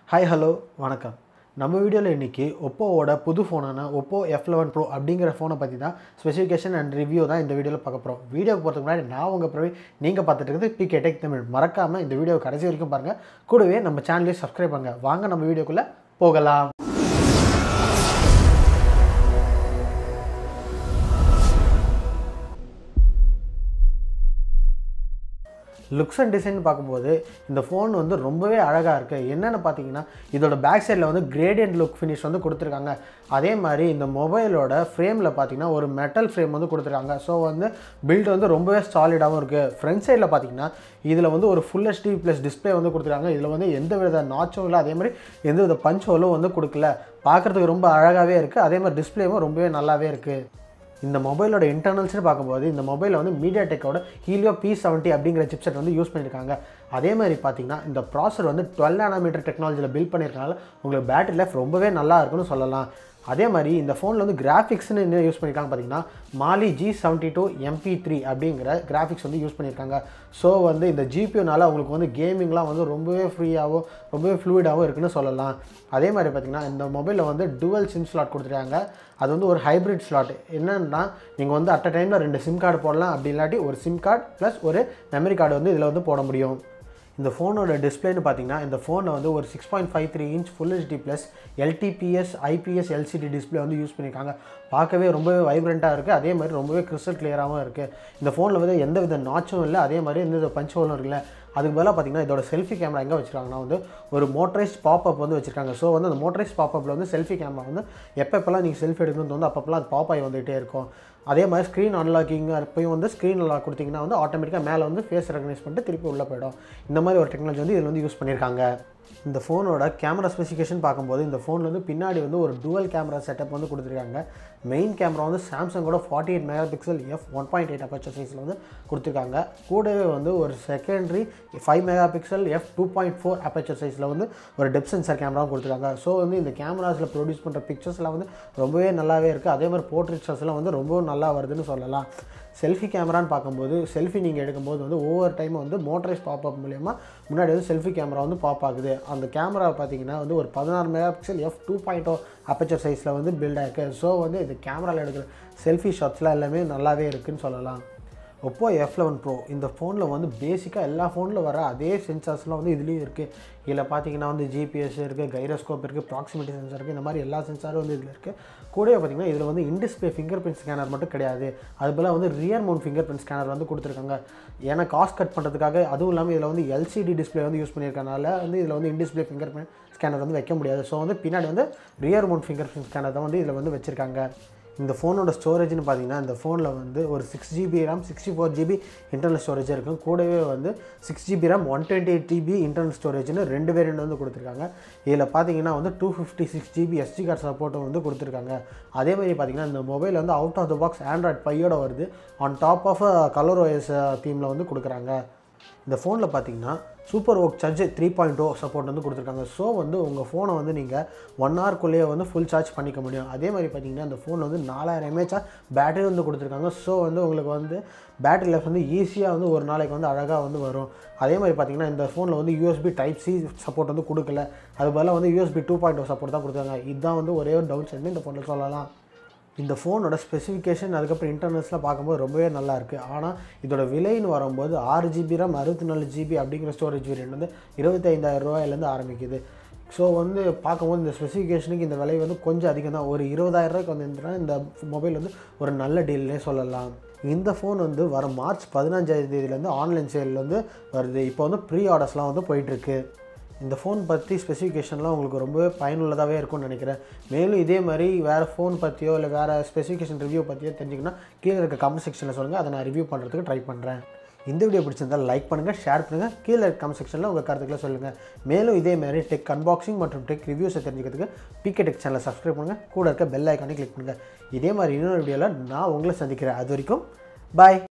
hi hello வணக்கம் நம்ம வீடியோவில் இன்றைக்கி ஒப்போவோட புது ஃபோனான ஒப்போ எஃப் லெவன் ப்ரோ அப்படிங்கிற ஃபோனை பற்றி தான் ஸ்பெசிஃபிகேஷன் அண்ட் ரிவ்யூ தான் இந்த வீடியோவில் பார்க்க போகிறோம் வீடியோக்கு போகிறதுக்கு முன்னாடி நான் உங்கள் பிரவி நீங்கள் பார்த்துட்டு இருக்குது பிகே டெக் தமிழ் மறக்காமல் இந்த வீடியோ கடைசி வரைக்கும் பாருங்கள் கூடவே நம்ம சேனலையும் சப்ஸ்கிரைப் பண்ணுங்க வாங்க நம்ம வீடியோக்குள்ளே போகலாம் லுக்ஸ் அண்ட் டிசைன் பார்க்கும்போது இந்த ஃபோன் வந்து ரொம்பவே அழகாக இருக்குது என்னென்னு பார்த்தீங்கன்னா இதோட பேக் சைடில் வந்து கிரேடியன்ட் லுக் ஃபினிஷ் வந்து கொடுத்துருக்காங்க அதே மாதிரி இந்த மொபைலோட ஃப்ரேமில் பார்த்தீங்கன்னா ஒரு மெட்டல் ஃப்ரேம் வந்து கொடுத்துருக்காங்க ஸோ வந்து பில்ட் வந்து ரொம்பவே சாலிடாகவும் இருக்குது ஃப்ரண்ட் சைடில் பார்த்தீங்கன்னா இதில் வந்து ஒரு ஃபுல் ஹெச்டி ப்ளஸ் டிஸ்பிளே வந்து கொடுத்துருக்காங்க இதில் வந்து எந்த வித நாச்சும் இல்லை அதே மாதிரி எந்த வித பஞ்ச் ஹோலும் வந்து கொடுக்கல பார்க்குறதுக்கு ரொம்ப அழகாகவே இருக்குது அதே மாதிரி டிஸ்பிளேவும் ரொம்பவே நல்லாவே இருக்குது இந்த மொபைலோட இன்டர்னல்ஸ்னு பார்க்கும்போது இந்த மொபைலில் வந்து மீடியா டெக்கோட ஹீலியோ பி செவன்ட்டி அப்படிங்கிற சிப்செட் வந்து யூஸ் பண்ணியிருக்காங்க அதே மாதிரி பார்த்தீங்கன்னா இந்த ப்ராசர் வந்து டுவெல் நானோமீட்டர் டெக்னாலஜியில் பில்ட் பண்ணியிருக்கனால உங்களுக்கு பேட்டரி லைஃப் ரொம்பவே நல்லா இருக்குன்னு சொல்லலாம் அதே மாதிரி இந்த ஃபோனில் வந்து கிராஃபிக்ஸ்னு என்ன யூஸ் பண்ணியிருக்காங்க பார்த்தீங்கன்னா Mali G seventy two MP three அப்படிங்கிற கிராஃபிக்ஸ் வந்து யூஸ் பண்ணியிருக்காங்க ஸோ வந்து இந்த ஜிபியூனால உங்களுக்கு வந்து கேமிங்லாம் வந்து ரொம்பவே ஃப்ரீயாகவும் ரொம்பவே ஃப்ளூயிடாகவும் இருக்குன்னு சொல்லலாம் அதே மாதிரி பார்த்திங்கன்னா இந்த மொபைலில் வந்து டுவல் சிம் ஸ்லாட் கொடுத்துருக்காங்க அது வந்து ஒரு ஹைப்ரிட் ஸ்லாட் என்னன்னா நீங்கள் வந்து அட் அ டைமில் ரெண்டு சிம் கார்டு போடலாம் அப்படி இல்லாட்டி ஒரு சிம் கார்டு ப்ளஸ் ஒரு மெமரி கார்டு வந்து இதில் வந்து போட முடியும் இந்த ஃபோனோட டிஸ்பிளேன்னு பார்த்தீங்கன்னா இந்த ஃபோனை வந்து ஒரு six point five three inch full HD plus LTPS IPS LCD display வந்து யூஸ் பண்ணியிருக்காங்க பார்க்கவே ரொம்பவே வைப்ரண்ட்டாக இருக்குது அதே மாதிரி ரொம்பவே கிறிஸ்டல் கிளியராகவும் இருக்குது இந்த ஃபோனில் வந்து எந்த வித நாச்சும் இல்லை அதே மாதிரி எந்த வித பஞ்ச் ஹோலும் இருக்குல்ல அதுக்கு பதிலாக பார்த்தீங்கன்னா இதோட செல்ஃபி கேமரா எங்கே வச்சிருக்காங்கன்னா வந்து ஒரு மோட்டரைஸ் பாப்அப் வந்து வச்சிருக்காங்க ஸோ வந்து அந்த மோட்டரைஸ் பாப்அப்பில் வந்து செல்ஃபி கேமரா வந்து எப்பப்பெல்லாம் நீங்கள் செல்ஃபி எடுக்கணும்னு வந்து அப்பப்பெல்லாம் அது பாப் ஆகி வந்துகிட்டே இருக்கும் அதே மாதிரி ஸ்க்ரீன் அன்லாக்கிங் அப்பயும் வந்து ஸ்க்ரீன் அன்லாக் கொடுத்தீங்கன்னா வந்து ஆட்டோமேட்டிக்காக மேலே வந்து ஃபேஸ் ரெகனைஸ் பண்ணிட்டு திருப்பி உள்ளே போயிடும் இந்த மாதிரி ஒரு டெக்னாலஜி வந்து இதில் வந்து யூஸ் பண்ணியிருக்காங்க இந்த ஃபோனோட கேமரா ஸ்பெசிஃபிகேஷன் பார்க்கும்போது இந்த ஃபோனில் வந்து பின்னாடி வந்து ஒரு டுவல் கேமரா செட்டப் வந்து கொடுத்துருக்காங்க மெயின் கேமரா வந்து சாம்சங்கோட forty eight megapixel F one point eight aperture சைஸில் வந்து கொடுத்துருக்காங்க கூடவே வந்து ஒரு secondary five megapixel F two point four aperture சைஸில் வந்து ஒரு டெப் சென்சர் கேமராவும் கொடுத்துருக்காங்க ஸோ வந்து இந்த கேமராஸில் ப்ரொடியூஸ் பண்ணுற பிக்சர்ஸ்லாம் வந்து ரொம்பவே நல்லாவே இருக்குது அதே மாதிரி போர்ட்ரேட்ஸஸ்லாம் வந்து ரொம்பவும் நல்லா வருதுன்னு சொல்லலாம் செல்ஃபி கேமரான்னு பார்க்கும்போது செல்ஃபி நீங்கள் எடுக்கும்போது வந்து ஒவ்வொரு டைம் வந்து மோட்டரைஸ் பாப்அப் மூலயமா முன்னாடி வந்து செல்ஃபி கேமரா வந்து பாப் ஆகுது அந்த கேமரா பார்த்தீங்கன்னா வந்து ஒரு பதினாறு megapixel F two point O aperture சைஸில் வந்து பில்ட் ஆயிருக்கு ஸோ வந்து இந்த கேமராவில் எடுக்கிற செல்ஃபி ஷாட்ஸ்லாம் எல்லாமே நல்லாவே இருக்குதுன்னு சொல்லலாம் ஒப்போ எஃப் லெவன் ப்ரோ இந்த ஃபோனில் வந்து பேசிக்காக எல்லா ஃபோனில் வர அதே சென்சார்ஸ்லாம் வந்து இதுலேயும் இருக்குது இதில் பார்த்தீங்கன்னா வந்து ஜிபிஎஸ் இருக்குது கைரோஸ்கோப் இருக்குது ப்ராக்சிமிட்டி சென்சார் இருக்குது இந்த மாதிரி எல்லா சென்சாரும் வந்து இதில் இருக்குது கூடவே பார்த்தீங்கன்னா இதில் வந்து இன்டிஸ்பிளே ஃபிங்கர் பிரிண்ட் ஸ்கேனர் மட்டும் கிடையாது அது போல் வந்து rear mount fingerprint scanner வந்து கொடுத்துருக்காங்க ஏன்னா காஸ்ட் கட் பண்ணுறதுக்காக அதுவும் இல்லாமல் இதில் வந்து எல்சிடி டிஸ்பிளே வந்து யூஸ் பண்ணியிருக்கனால வந்து இதில் வந்து இன்டிஸ்பிளே ஃபிங்கர் பிரிண்ட் ஸ்கேனர் வந்து வைக்க முடியாது ஸோ வந்து பின்னாடி வந்து rear mount fingerprint scanner தான் வந்து இதில் வந்து வச்சுருக்காங்க இந்த ஃபோனோட ஸ்டோரேஜ்னு பார்த்தீங்கன்னா இந்த ஃபோனில் வந்து ஒரு six GB RAM sixty four GB internal storage இருக்கும் கூடவே வந்து six GB RAM one twenty eight GB internal ஸ்டோரேஜ்னு ரெண்டு வேரியண்ட் வந்து கொடுத்துருக்காங்க இதில் பார்த்தீங்கன்னா வந்து two fifty six GB SD card சப்போர்ட்டும் வந்து கொடுத்துருக்காங்க அதே மாதிரி பார்த்தீங்கன்னா இந்த மொபைல் வந்து out of the box Android ஃபையோட வருது on top of Color OS தீமில் வந்து கொடுக்குறாங்க இந்த ஃபோனில் பார்த்தீங்கன்னா சூப்பர் ஒர்க் charge three point O support வந்து கொடுத்துருக்காங்க ஸோ வந்து உங்கள் ஃபோனை வந்து நீங்கள் ஒன் ஹவர்க்குள்ளேயே வந்து ஃபுல் சார்ஜ் பண்ணிக்க முடியும் அதே மாதிரி பார்த்தீங்கன்னா இந்த ஃபோன் வந்து நாலாயிரம் எம்ஏஹா பேட்டரி வந்து கொடுத்துருக்காங்க ஸோ வந்து உங்களுக்கு வந்து பேட்டரி லைஃப் வந்து ஈஸியாக வந்து ஒரு நாளைக்கு வந்து அழகாக வந்து வரும் அதே மாதிரி பார்த்தீங்கன்னா இந்த ஃபோனில் வந்து யூஎஸ்பி டைப் சி சப்போர்ட் வந்து கொடுக்கல அது பதிலாக வந்து USB two point O support தான் கொடுத்தாங்க இதுதான் வந்து ஒரே ஒரு டவுன் சைடு இந்த ஃபோனில் சொல்லலாம் இந்த ஃபோனோட ஸ்பெசிஃபிகேஷன் அதுக்கப்புறம் இன்டர்னல்ஸ்லாம் பார்க்கும்போது ரொம்பவே நல்லா இருக்குது ஆனால் இதோட விலைன்னு வரும்போது ஆறு ஜிபி ரேம் அறுபத்தி நாலு ஜிபி அப்படிங்கிற ஸ்டோரேஜ் வேரியன்ட் வந்து இருபத்தைந்தாயிரம் ரூபாயிலேருந்து ஆரம்பிக்குது ஸோ வந்து பார்க்கும்போது இந்த ஸ்பெசிஃபிகேஷனுக்கு இந்த விலை வந்து கொஞ்சம் அதிகம் தான் ஒரு இருபதாயிரம் ரூபாய்க்கு வந்து இந்த மொபைல் வந்து ஒரு நல்ல டீல்னே சொல்லலாம் இந்த ஃபோன் வந்து வர மார்ச் பதினஞ்சாயிரம் தேதியிலேருந்து ஆன்லைன் சேலில் வந்து வருது இப்போ வந்து ப்ரீ ஆர்டர்ஸ்லாம் வந்து போயிட்டுருக்கு இந்த ஃபோன் பற்றி ஸ்பெசிஃபிகேஷன்லாம் உங்களுக்கு ரொம்பவே பயனுள்ளதாகவே இருக்கும்னு நினைக்கிறேன் மேலும் இதே மாதிரி வேறு ஃபோன் பற்றியோ இல்லை வேறு ஸ்பெசிஃபிகேஷன் ரிவ்யூ பற்றியோ தெரிஞ்சிங்கன்னா கீழே இருக்க கமெண்ட் செக்ஷனில் சொல்லுங்கள் அதை நான் ரிவ்யூ பண்ணுறதுக்கு ட்ரை பண்ணுறேன் இந்த வீடியோ பிடிச்சிருந்தால் லைக் பண்ணுங்கள் ஷேர் பண்ணுங்கள் கீழே இருக்க கமெண்ட் செக்ஷனில் உங்கள் கருத்துக்களை சொல்லுங்கள் மேலும் இதே மாதிரி டெக் அன்பாக்சிங் மற்றும் டெக் ரிவ்யூஸை தெரிஞ்சுக்கிறதுக்கு பிகே டெக் சேனலை சப்ஸ்கிரைப் பண்ணுங்கள் கூட இருக்க பெல் ஐக்கானே கிளிக் பண்ணுங்கள் இதே மாதிரி இன்னொரு வீடியோவில் நான் உங்களை சந்திக்கிறேன் அது வரைக்கும் பாய்